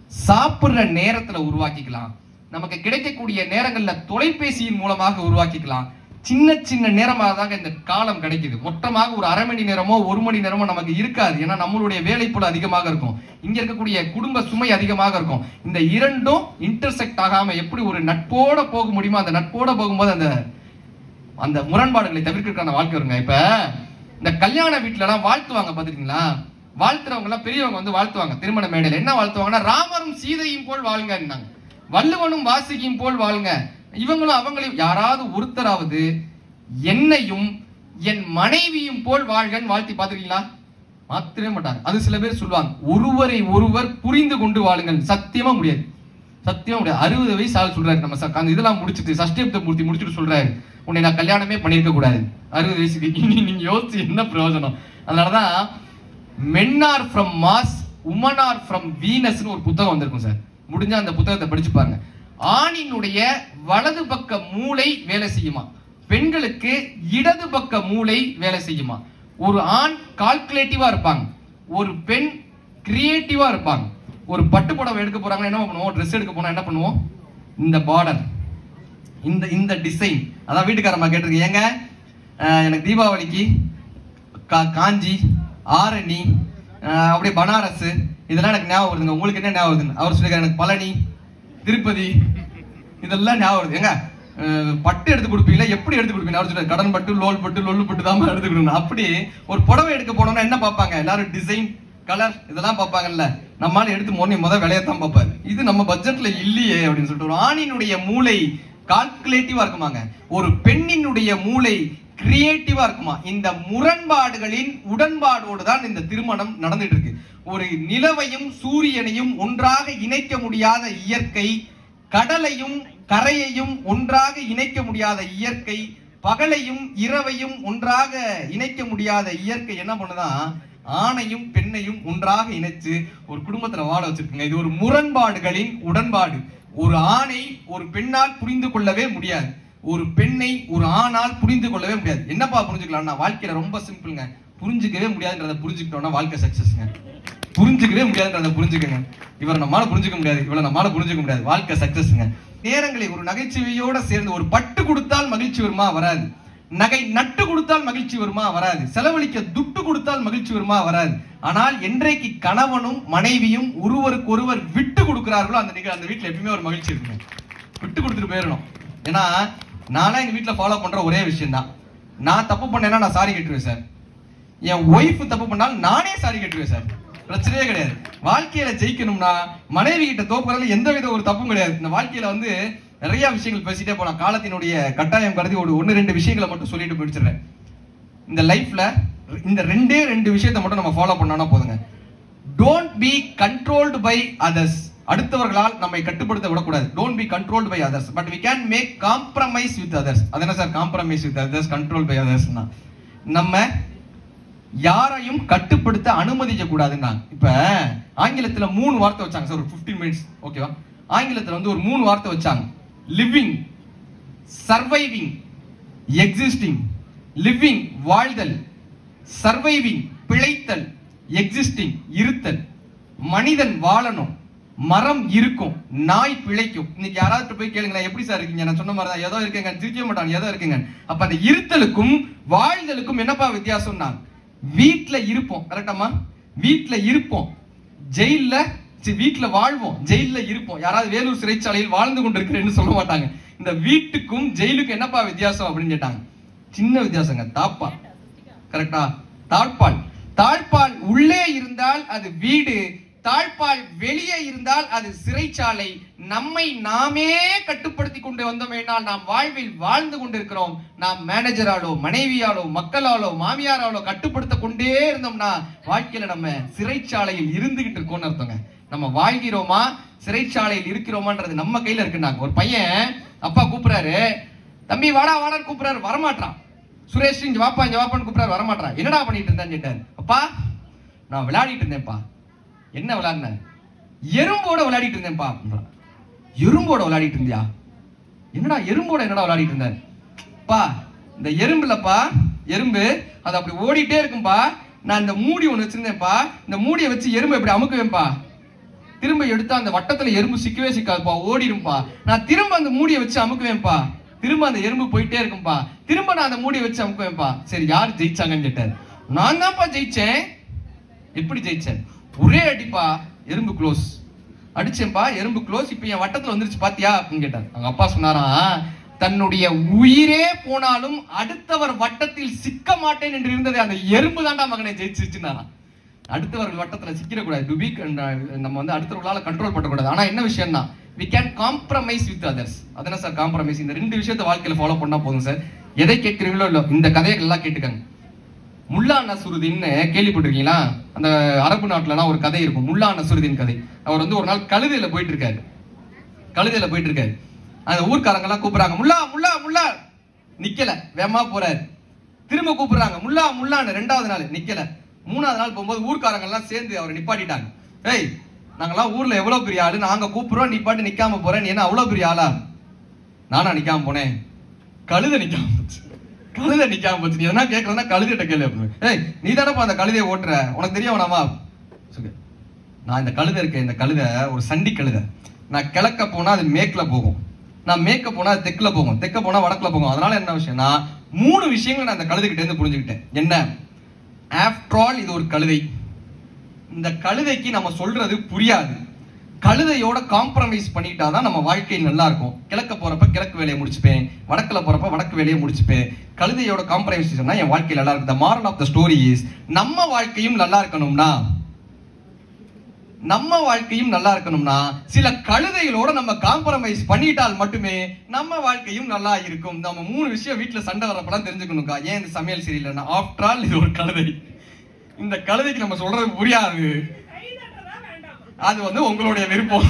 சாப்பிடுற நேரத்துல உருவாக்கிக்கலாம் நமக்கு கிடைக்கக்கூடிய நேரங்கள்ல தொலைபேசியின் மூலமாக உருவாக்கிக்கலாம் சின்ன சின்ன நேரமாக தாங்க இந்த காலம் கிடைக்குது மொத்தமாக ஒரு அரை மணி நேரமோ ஒரு மணி நேரமோ நமக்கு இருக்காது ஏன்னா நம்மளுடைய வேலைப்புல அதிகமாக இருக்கும் இங்க இருக்கக்கூடிய குடும்ப சுமை அதிகமாக இருக்கும் இந்த இரண்டும் இன்டர்செக்ட் ஆகாம எப்படி ஒரு நட்போட போக முடியுமோ அந்த நட்போட போகும்போது அந்த அந்த முரண்பாடுகளை தவிர்க்கிறதுக்கான வாழ்க்கை வருங்க இப்ப இந்த கல்யாண வீட்டுல எல்லாம் வாழ்த்துவாங்க பாத்துருக்கீங்களா வாழ்த்துறவங்க எல்லாம் பெரியவங்க வந்து வாழ்த்துவாங்க திருமண மேடையில என்ன வாழ்த்துவாங்கன்னா ராமரும் சீதையும் போல் வாழ்ங்க வள்ளுவனும் வாசுகியும் போல் வாழ்ங்க இவங்களும் அவங்களையும் யாராவது ஒருத்தராவது என்னையும் என் மனைவியும் போல் வாழ்கன்னு வாழ்த்தி பாத்துருக்கீங்களா மாத்திரவே மாட்டாங்க அது சில பேர் சொல்லுவாங்க ஒருவரை ஒருவர் புரிந்து கொண்டு வாழுங்கள் சத்தியமா முடியாது சத்தியமா முடியாது அறுபது வயசு ஆள் சொல்றாரு நம்ம ச- அந்த இதெல்லாம் முடிச்சிட்டு சஷ்டியப்த மூர்த்தி முடிச்சிட்டு சொல்றாரு உன்னை நான் கல்யாணமே பண்ணியிருக்க கூடாது அறுபது வயசுக்கு இனி நீங்க யோசிச்சு என்ன பிரயோஜனம் அதனாலதான் men are from Mars women are from வீனஸ்னு ஒரு புத்தகம் வந்திருக்கும் சார் முடிஞ்சா அந்த புத்தகத்தை படிச்சு பாருங்க ஆணினுடைய வலது பக்க மூளை வேலை செய்யுமா பெண்களுக்கு இடது பக்க மூளை வேலை செய்யுமா ஒரு ஆண் கால்குலேட்டிவா இருப்பாங்க ஒரு பெண் கிரியேட்டிவா இருப்பாங்க ஒரு பட்டு புடவை எடுக்க போறாங்கன்னா என்ன பண்ணுவோம் ட்ரெஸ் எடுக்க போனா என்ன பண்ணுவோம் இந்த பார்டர் இந்த இந்த டிசைன் அதான் வீட்டுக்காரம்மா கேட்டிருக்கீங்க ஏங்க அஹ், எனக்கு தீபாவளிக்கு கா- காஞ்சி ஆரணி அஹ், அப்படியே பனாரஸ் இதெல்லாம் எனக்கு ஞாபகம் வருதுங்க உங்களுக்கு என்ன ஞாபகம் வருது அவர் சொல்லிருக்காரு எனக்கு பழனி திருப்பதி இதெல்லாம் ஞாபகம் வருது ஏங்க அஹ், பட்டு எடுத்து கொடுப்பீங்களா எப்படி எடுத்து கொடுப்பீங்க அவர் சொல்றாரு கடன் பட்டு லோல் பட்டு லொல்லு பட்டு தான் எடுத்து கொடுக்கணும் அப்படி ஒரு புடவை எடுக்க போனோம்னா என்ன பார்ப்பாங்க எல்லாரும் டிசைன் கலர் இதெல்லாம் பார்ப்பாங்கல்ல நம்மால எடுத்து மோனி முத விலையத்தான் பார்ப்பாரு இது நம்ம பட்ஜெட்ல இல்லையே அப்படின்னு சொல்லிட்டு ஒரு ஆணினுடைய மூளை கால்குலேட்டிவா இருக்குமாங்க ஒரு பெண்ணினுடைய மூளை கிரியேட்டிவா இருக்குமா இந்த முரண்பாடுகளின் உடன்பாடோடு தான் இந்த திருமணம் நடந்துட்டு இருக்கு ஒரு நிலவையும் சூரியனையும் ஒன்றாக இணைக்க முடியாத இயற்கை கடலையும் கரையையும் ஒன்றாக இணைக்க முடியாத இயற்கை பகலையும் இரவையும் ஒன்றாக இணைக்க முடியாத இயற்கை என்ன பண்ணுதான் ஆணையும் பெண்ணையும் ஒன்றாக இணைச்சு ஒரு குடும்பத்துல வாழ வச்சிருக்குங்க இது ஒரு முரண்பாடுகளின் உடன்பாடு ஒரு ஆணை ஒரு பெண்ணால் புரிந்து கொள்ளவே முடியாது ஒரு பெண்ணை ஒரு ஆணால் புரிந்து கொள்ளவே முடியாது என்னப்பா புரிஞ்சுக்கலாம்னா வாழ்க்கையில ரொம்ப சிம்பிள்ங்க புரிஞ்சுக்கவே முடியாதுன்றத புரிஞ்சுக்கிட்டோம்னா வாழ்க்கை சக்சஸ்ங்க புரிஞ்சுக்கவே முடியாதுன்றத புரிஞ்சுக்கங்க இவரை நம்மால புரிஞ்சுக்க முடியாது இவளை நம்மால புரிஞ்சுக்க முடியாது வாழ்க்கை சக்சஸ்ங்க நேரங்களை ஒரு நகைச்சுவையோட சேர்ந்து ஒரு பட்டு கொடுத்தால் மகிழ்ச்சி வருமா வராது நகை நட்டு கொடுத்தால் மகிழ்ச்சி வருமா வராது செலவழிக்க துட்டு கொடுத்தால் மகிழ்ச்சி வருமா வராது ஆனால் என்றைக்கு கணவனும் மனைவியும் ஒருவருக்கு ஒருவர் விட்டு கொடுக்கிறார்களோ அந்த நிகழ் அந்த வீட்டுல எப்பயுமே ஒரு மகிழ்ச்சி இருக்குங்க விட்டு கொடுத்துட்டு போயிடணும் ஏன்னா நான்லாம் எங்க வீட்டுல ஃபாலோ பண்ற ஒரே விஷயம் தான் நான் தப்பு பண்ணேன்னா நான் சாரி கேட்டுருவேன் சார் என் ஒய்ஃப் தப்பு பண்ணாலும் நானே சாரி கேட்டுருவேன் சார் பிரச்சனையே கிடையாது வாழ்க்கையில ஜெயிக்கணும்னா மனைவி கிட்ட தோப்புறதுல எந்த வித ஒரு தப்பும் கிடையாது இந்த வாழ்க்கையில வந்து நிறைய விஷயங்கள் பேசிட்டே போலாம் காலத்தினுடைய கட்டாயம் கருதி ஒரு ஒன்னு ரெண்டு விஷயங்களை மட்டும் சொல்லிட்டு முடிச்சிடுறேன் இந்த லைஃப்ல இந்த ரெண்டே ரெண்டு விஷயத்தை மட்டும் நம்ம ஃபாலோ பண்ணோம்னா போதுங்க don't be controlled by others அடுத்தவர்களால் நம்மை கட்டுப்படுத்த விடக்கூடாது don't be controlled by others but we can make compromise with others அது என்ன sir compromise with others control by அதர்ஸ்னா நம்ம யாரையும் கட்டுப்படுத்த அனுமதிக்க கூடாதுன்னாங்க இப்ப ஆங்கிலத்துல மூணு வார்த்தை வச்சாங்க சார் ஒரு 15 மினிட்ஸ் ஓகேவா ஆங்கிலத்துல வந்து ஒரு மூணு வார்த்தை வச்சாங்க லிவிங் சர்வைவிங் எக்ஸிஸ்டிங் லிவிங் வாழ்தல் சர்வைவிங் பிழைத்தல் எக்ஸிஸ்டிங் இருத்தல் மனிதன் வாழணும் மரம் இருக்கும் நாய் பிழைக்கும் இன்னைக்கு யாராவது போய் கேளுங்களேன் எப்படி சார் இருக்கீங்க நான் சொன்ன மாதிரி தான் ஏதோ இருக்கேங்க சிரிக்கவே மாட்டாங்க ஏதோ இருக்குங்க அப்ப அந்த இருத்தலுக்கும் வாழ்தலுக்கும் என்னப்பா வித்தியாசம்னா வீட்ல இருப்போம் கரெக்டாமா வீட்ல இருப்போம் ஜெயில்ல சி, வீட்ல வாழ்வோம் ஜெயில்ல இருப்போம் யாராவது வேலூர் சிறைச்சாலையில் வாழ்ந்து கொண்டிருக்கிறேன்னு சொல்ல மாட்டாங்க இந்த வீட்டுக்கும் ஜெயிலுக்கும் என்னப்பா வித்தியாசம் அப்படின்னு கேட்டாங்க சின்ன வித்தியாசங்க தாப்பா கரெக்டா தாழ்பால் தாழ்பால் உள்ளே இருந்தால் அது வீடு தாழ்பால் வெளியே இருந்தால் அது சிறைச்சாலை நம்மை நாமே கட்டுப்படுத்தி கொண்டு வந்தோமேனால் நாம் வாழ்வில் வாழ்ந்து கொண்டிருக்கிறோம் நாம் மேனேஜராலோ மனைவியாலோ மக்களாலோ மாமியாராலோ கட்டுப்படுத்த கொண்டே இருந்தோம்னா வாழ்க்கையில நம்ம சிறைச்சாலையில் இருந்துகிட்டு இருக்கோம்னு அர்த்தங்க நம்ம வாழ்கிறோமா சிறைச்சாலையில் இருக்கிறோமான்றது நம்ம கையில இருக்குன்னாங்க ஒரு பையன் அப்பா கூப்பிடுறாரு தம்பி வாடா வாடான்னு கூப்பிடுறாரு வரமாட்டான் சுரேஷ் இங்க வாப்பா இங்க வாப்பான்னு கூப்பிடுறாரு வரமாட்டான் என்னடா பண்ணிட்டு இருந்தான்னு கேட்டாரு அப்பா நான் விளையாடிட்டு இருந்தேன்ப்பா என்ன விளையாடின எறும்போட விளையாடிட்டு இருந்தேன்ப்பா அப்படின்றான். எறும்போட விளையாடிட்டு இருந்தியா என்னடா எறும்போட என்னடா விளையாடிட்டு இருந்தாரு பா இந்த எறும்புலப்பா எறும்பு அது அப்படி ஓடிட்டே இருக்கும்பா நான் இந்த மூடி ஒண்ணு வச்சிருந்தேன்ப்பா இந்த மூடியை வச்சு எறும்பு எப்படி அமுக்குவேன்ப்பா திரும்ப எடுத்து அந்த வட்டத்துல எறும்பு சிக்கவே சிக்காதுப்பா ஓடிடும்பா நான் திரும்ப அந்த மூடியை வச்சு அமுக்குவேன்ப்பா திரும்ப அந்த எறும்பு போயிட்டே இருக்கும்பா திரும்ப நான் அந்த மூடியை வச்சு அமுக்குவேன்ப்பா சரி யார் ஜெயிச்சாங்கன்னு கேட்டார் நான் தான்ப்பா ஜெயிச்சேன் எப்படி ஜெயிச்சேன் ஒரே அடிப்பா எறும்பு க்ளோஸ் அடிச்சேன்பா எறும்பு க்ளோஸ் இப்போ என் வட்டத்துல வந்துருச்சு பாத்தியா அப்படின்னு கேட்டார் அவங்க அப்பா சொன்னாராம் தன்னுடைய உயிரே போனாலும் அடுத்தவர் வட்டத்தில் சிக்க மாட்டேன் என்று இருந்தது அந்த எறும்பு தாண்டா மகனை ஜெயிச்சிருச்சுன்னாராம் அடுத்தவர்கள் வட்டத்துல சிக்கிடக்கூடாது டு பி நம்ம வந்து அடுத்தவர்களால கண்ட்ரோல் பண்ணக்கூடாது ஆனா என்ன விஷயம்னா we can compromise with others அதன சார் காம்ப்ரமைஸ் இந்த ரெண்டு விஷயத்தை வாழ்க்கையில ஃபாலோ பண்ணா போதும் சார் எதை கேட்கிறீங்களோ இல்லோ இந்த கதையை எல்லாம் கேட்டுக்கங்க முல்லா நசுருதீன்னு கேள்விப்பட்டிருக்கீங்களா அந்த அரபு நாட்டுலலாம் ஒரு கதை இருக்கும் முல்லா நசுருதீன் கதை அவர் வந்து ஒரு நாள் கழுதையில போயிட்டு இருக்காரு கழுதையில போயிட்டு இருக்காரு அந்த ஊர்க்காரங்க எல்லாம் கூப்பிடுறாங்க முல்லா முல்லா முல்லா நிக்கல வேகமா போறாரு திரும்ப கூப்பிடுறாங்க முல்லா முல்லான்னு ரெண்டாவது நாள் நிக்கல மூணாவது நாள் போகும்போது ஊர்க்காரங்க எல்லாம் சேர்ந்து அவரை நிப்பாட்டிட்டாங்க ஏய் நாங்கெல்லாம் ஊர்ல எவ்வளவு பெரிய ஆளு நாங்க கூப்பிடுறோம் நீ பாட்டு நிக்காம போற நீ என்ன அவ்வளவு பெரிய ஆளா நானா நிக்காம போனேன் கழுதை நிக்காம போச்சு கழுதை நிக்காம போச்சு நீ எதனா கேட்கறதுனா கழுதைட்ட கேள்வி அப்படின்னு ஏய் நீ தானப்பா அந்த கழுதையை ஓட்டுற உனக்கு தெரியும் வேணாமா சொல்லு நான் இந்த கழுதை இருக்கேன் இந்த கழுதை ஒரு சண்டி கழுதை நான் கிழக்க போனா அது மேற்குல போகும் நான் மேற்க போனா அது தெற்குல போகும் தெற்க போனா வடக்குல போகும் அதனால என்ன விஷயம்னா மூணு விஷயங்களை நான் இந்த கழுதைகிட்ட இருந்து புரிஞ்சுக்கிட்டேன் என்ன ஆஃப்டர் ஆல் இது ஒரு கழுதை இந்த கழுதைக்கு நம்ம சொல்றது புரியாது கழுதையோட காம்ப்ரமைஸ் பண்ணிட்டாதான் நம்ம வாழ்க்கை நல்லா இருக்கும் கிழக்க போறப்ப கிழக்கு வேலையை முடிச்சுப்பேன் வடக்குல போறப்ப வடக்கு வேலையை முடிச்சுப்பேன் கழுதையோட காம்ப்ரமைஸ் சொன்னா என் வாழ்க்கை நல்லா இருக்கு moral of the story is நம்ம வாழ்க்கையும் நல்லா இருக்கணும்னா நம்ம வாழ்க்கையும் நல்லா இருக்கணும்னா சில கழுதைகளோட நம்ம காம்ப்ரமைஸ் பண்ணிட்டால் மட்டுமே நம்ம வாழ்க்கையும் நல்லா இருக்கும் நம்ம மூணு விஷயம் வீட்டுல சண்டை வரப்பதான் தெரிஞ்சுக்கணும்க்கா ஏன் இந்த சமையல் சரியில்லைன்னா ஆஃப்டர் ஆல் இது ஒரு கழுதை இந்த கழுதைக்கு நம்ம சொல்றது புரியாது அது வந்து உங்களுடைய விருப்பம்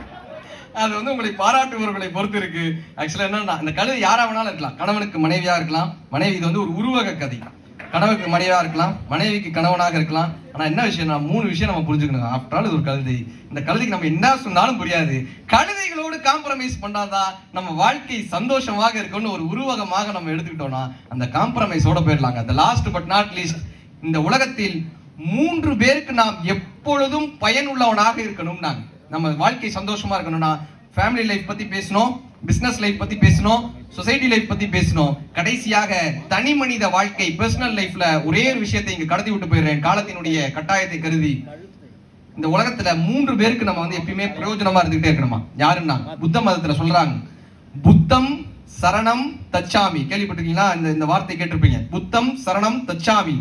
அது வந்து உங்களை பாராட்டுபவர்களை பொறுத்து இருக்கு ஆக்சுவலா என்னன்னா இந்த கழுதை யாரா வேணாலும் இருக்கலாம் கணவனுக்கு மனைவியா இருக்கலாம் மனைவி இது வந்து ஒரு உருவக கதை கணவனுக்கு மனைவியா இருக்கலாம் மனைவிக்கு கணவனாக இருக்கலாம் ஆனா என்ன விஷயம் நான் மூணு விஷயம் நம்ம புரிஞ்சுக்கணும் ஆஃப்டர் ஆல் இது ஒரு கழுதை இந்த கழுதைக்கு நம்ம என்ன சொன்னாலும் புரியாது கழுதைகளோடு காம்ப்ரமைஸ் பண்ணாதான் நம்ம வாழ்க்கை சந்தோஷமாக இருக்கும்னு ஒரு உருவகமாக நம்ம எடுத்துக்கிட்டோம்னா அந்த காம்ப்ரமைஸோட போயிடலாங்க அந்த லாஸ்ட் பட் நாட் லீஸ்ட் இந்த உலகத்தில் மூன்று பேருக்கு நாம் எப்பொழுதும் பயனுள்ளவனாக இருக்கணும் நாங்க நம்ம வாழ்க்கை சந்தோஷமா இருக்கணும்னா ஃபேமிலி லைஃப் பத்தி பேசணும் பிசினஸ் லைஃப் பத்தி பேசணும் சொசைட்டி லைஃப் பத்தி பேசணும் கடைசியாக தனி மனித வாழ்க்கை பர்சனல் லைஃப்ல ஒரே ஒரு விஷயத்தை இங்க கடத்தி விட்டு போயிடுறேன் காலத்தினுடைய கட்டாயத்தை கருதி இந்த உலகத்துல மூன்று பேருக்கு நம்ம வந்து எப்பயுமே பிரயோஜனமா இருந்துகிட்டே இருக்கணுமா யாருன்னா புத்த மதத்துல சொல்றாங்க புத்தம் சரணம் தச்சாமி கேள்விப்பட்டிருக்கீங்களா இந்த இந்த வார்த்தை கேட்டிருப்பீங்க புத்தம் சரணம் தச்சாமி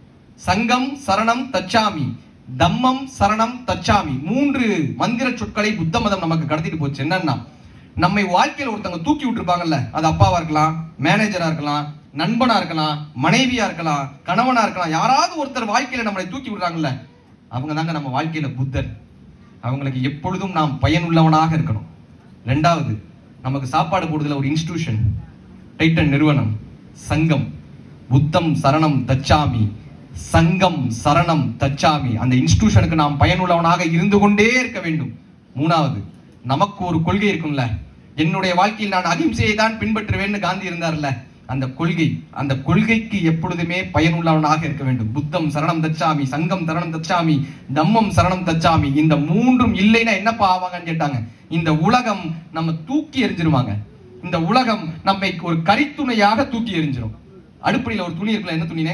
சங்கம் சரணம் தச்சாமி தம்மம் சரணம் தச்சாமி மூன்று மந்திர சொற்களை புத்த மதம் நமக்கு கடத்திட்டு போச்சு என்னன்னா நம்மை வாழ்க்கையில ஒருத்தவங்க தூக்கி விட்டுருப்பாங்கல்ல அது அப்பாவா இருக்கலாம் மேனேஜரா இருக்கலாம் நண்பனா இருக்கலாம் மனைவியா இருக்கலாம் கணவனா இருக்கலாம் யாராவது ஒருத்தர் வாழ்க்கையில நம்மளை தூக்கி விடுறாங்கல்ல அவங்க தாங்க நம்ம வாழ்க்கையில புத்தர் அவங்களுக்கு எப்பொழுதும் நாம் பயனுள்ளவனாக இருக்கணும் ரெண்டாவது நமக்கு சாப்பாடு போடுறதுல ஒரு இன்ஸ்டிடியூஷன் டைட்டன் நிறுவனம் சங்கம் புத்தம் சரணம் தச்சாமி சங்கம் சரணம் தச்சாமி அந்த இன்ஸ்டிடியூஷனுக்கு நாம் பயனுள்ளவனாக இருந்து கொண்டே இருக்க வேண்டும் மூணாவது நமக்கு ஒரு கொள்கை இருக்கும்ல என்னுடைய வாழ்க்கையில் நான் அகிம்சையை தான் பின்பற்றுவேன்னு காந்தி இருந்தார்ல அந்த கொள்கை அந்த கொள்கைக்கு எப்பொழுதுமே பயனுள்ளவனாக இருக்க வேண்டும் புத்தம் சரணம் தச்சாமி சங்கம் சரணம் தச்சாமி தம்மம் சரணம் தச்சாமி இந்த மூன்றும் இல்லைன்னா என்னப்பா ஆவாங்கன்னு கேட்டாங்க இந்த உலகம் நம்ம தூக்கி எறிஞ்சிருவாங்க இந்த உலகம் நம்மை ஒரு கரித்துணையாக தூக்கி எறிஞ்சிரும் அடுப்படியில ஒரு துணி இருக்குல்ல என்ன துணினே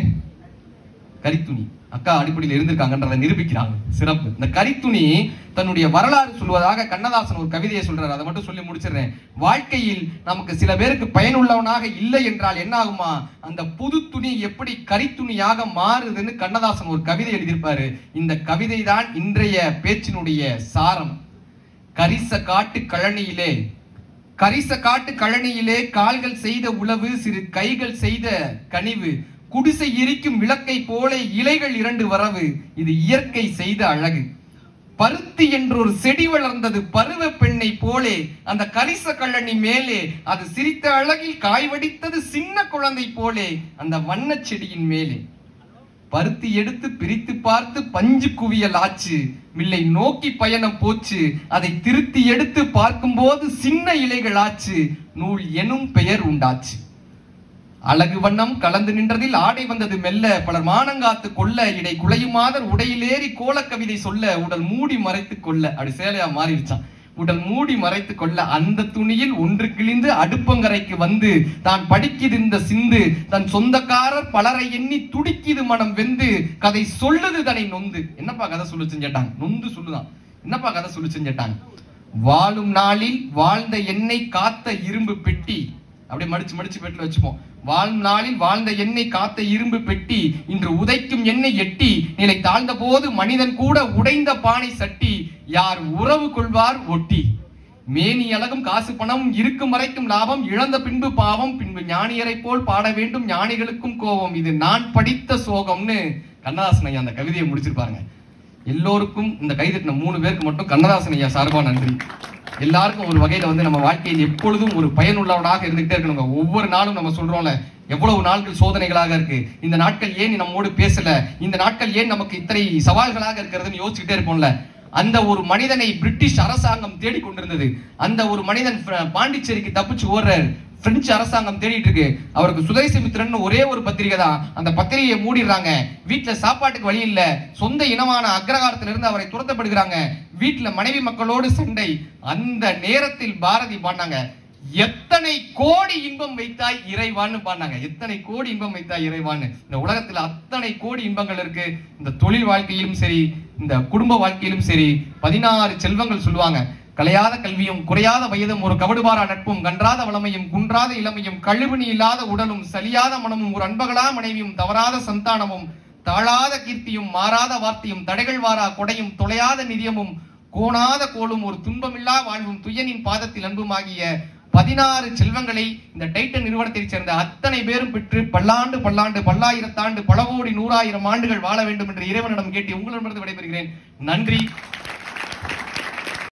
கரித்துணி அக்கா அடிப்படையில் இருந்திருக்காங்கன்றதை நிரூபிக்கிறாங்க சிறப்பு இந்த கரித்துணி தன்னுடைய வரலாறு சொல்வதாக கண்ணதாசன் ஒரு கவிதையை சொல்றாரு அதை மட்டும் சொல்லி முடிச்சிடுறேன் வாழ்க்கையில் நமக்கு சில பேருக்கு பயனுள்ளவனாக இல்லை என்றால் என்ன ஆகுமா அந்த புது துணி எப்படி கரித்துணியாக மாறுதுன்னு கண்ணதாசன் ஒரு கவிதை எழுதியிருப்பாரு இந்த கவிதை தான் இன்றைய பேச்சினுடைய சாரம் கரிச காட்டு கழனியிலே கரிச காட்டு கழனியிலே கால்கள் செய்த உழவு சிறு கைகள் செய்த கனிவு குடிசை எரிக்கும் விளக்கை போல இலைகள் இரண்டு வரவு இது இயற்கை செய்த அழகு பருத்தி என்றொரு செடி வளர்ந்தது பருவ பெண்ணை போலே அந்த கரிச கழனி மேலே அது சிரித்த அழகில் காய் வடித்தது சின்ன குழந்தை போலே அந்த வண்ணச் செடியின் மேலே பருத்தி எடுத்து பிரித்து பார்த்து பஞ்சு குவியல் ஆச்சு மில்லை நோக்கி பயணம் போச்சு அதை திருத்தி எடுத்து பார்க்கும்போது சின்ன இலைகள் ஆச்சு நூல் எனும் பெயர் உண்டாச்சு அழகு வண்ணம் கலந்து நின்றதில் ஆடை வந்தது மெல்ல பலர் மானங்காத்து கொள்ள இடை குலையுமாதர் உடையிலேறி கோலக் கவிதை சொல்ல உடல் மூடி மறைத்துக் கொள்ள அப்படி சேலையா மாறிடுச்சான் உடல் மூடி மறைத்துக் கொள்ள அந்த துணியில் ஒன்று கிழிந்து அடுப்பங்கரைக்கு வந்து தான் படிக்கிதிருந்த சிந்து தன் சொந்தக்காரர் பலரை எண்ணி துடிக்கிது மனம் வெந்து கதை சொல்லுது தன்னை நொந்து என்னப்பா கதை சொல்லுச்சுன்னு கேட்டாங்க நொந்து சொல்லுதான் என்னப்பா கதை சொல்லுச்சுன்னு கேட்டாங்க வாழும் நாளில் வாழ்ந்த எண்ணெய் காத்த இரும்பு பெட்டி அப்படியே மடிச்சு மடிச்சு பெட்டில் வச்சுப்போம் வாழும் நாளில் வாழ்ந்த எண்ணெய் காத்த இரும்பு பெட்டி இன்று உதைக்கும் எண்ணெய் எட்டி நிலை தாழ்ந்த போது மனிதன் கூட உடைந்த பானை சட்டி யார் உறவு கொள்வார் ஒட்டி மேனி அழகும் காசு பணமும் இருக்கும் வரைக்கும் லாபம் இழந்த பின்பு பாவம் பின்பு ஞானியரை போல் பாட வேண்டும் ஞானிகளுக்கும் கோபம் இது நான் படித்த சோகம்னு கண்ணதாசன் ஐயா அந்த கவிதையை முடிச்சிருப்பாருங்க எல்லோருக்கும் இந்த கைதட்டின மூணு பேருக்கு மட்டும் கண்ணதாசன் ஐயா சார்பா நன்றி எல்லாருக்கும் ஒரு வகையில வந்து நம்ம வாழ்க்கையில் எப்பொழுதும் ஒரு பயனுள்ளவனாக இருந்துகிட்டே இருக்கணுங்க ஒவ்வொரு நாளும் நம்ம சொல்றோம்ல எவ்வளவு நாட்கள் சோதனைகளாக இருக்கு இந்த நாட்கள் ஏன் நீ நம்மோடு பேசல இந்த நாட்கள் ஏன் நமக்கு இத்தனை சவால்களாக இருக்கிறதுன்னு யோசிச்சுக்கிட்டே இருப்போம்ல அந்த ஒரு மனிதனை பிரிட்டிஷ் அரசாங்கம் தேடிக் கொண்டிருந்தது அந்த ஒரு மனிதன் பிர- பாண்டிச்சேரிக்கு தப்பிச்சு ஓடுறாரு பிரெஞ்சு அரசாங்கம் தேடிட்டு இருக்கு அவருக்கு சுதேசமித்திரன் ஒரே ஒரு பத்திரிகை தான் அந்த பத்திரிகையை மூடிடுறாங்க வீட்டுல சாப்பாட்டுக்கு வழி இல்ல சொந்த இனமான அக்ரகாரத்துல இருந்து அவரை துரத்தப்படுகிறாங்க வீட்டுல மனைவி மக்களோடு சண்டை அந்த நேரத்தில் பாரதி பாடினாங்க எத்தனை கோடி இன்பம் வைத்தாய் இறைவான்னு பாடினாங்க எத்தனை கோடி இன்பம் வைத்தாய் இறைவான்னு இந்த உலகத்துல அத்தனை கோடி இன்பங்கள் இருக்கு இந்த தொழில் வாழ்க்கையிலும் சரி இந்த குடும்ப வாழ்க்கையிலும் சரி பதினாறு செல்வங்கள் சொல்லுவாங்க கலையாத கல்வியும் குறையாத வயதும் ஒரு கவடுபாரா நட்பும் கன்றாத வளமையும் குன்றாத இளமையும் கழுவினி இல்லாத உடலும் சலியாத மனமும் ஒரு அன்பகலா மனைவியும் தவறாத சந்தானமும் தாழாத கீர்த்தியும் மாறாத வார்த்தையும் தடைகள் வாரா கொடையும் தொலையாத நிதியமும் கோணாத கோலும் ஒரு துன்பமில்லா வாழ்வும் துயனின் பாதத்தில் அன்புமாகிய பதினாறு செல்வங்களை இந்த டைட்டன் நிறுவனத்தைச் சேர்ந்த அத்தனை பேரும் பெற்று பல்லாண்டு பல்லாண்டு பல்லாயிரத்தாண்டு பல கோடி நூறாயிரம் ஆண்டுகள் வாழ வேண்டும் என்று இறைவனிடம் கேட்டு உங்களிடமிருந்து விடைபெறுகிறேன் நன்றி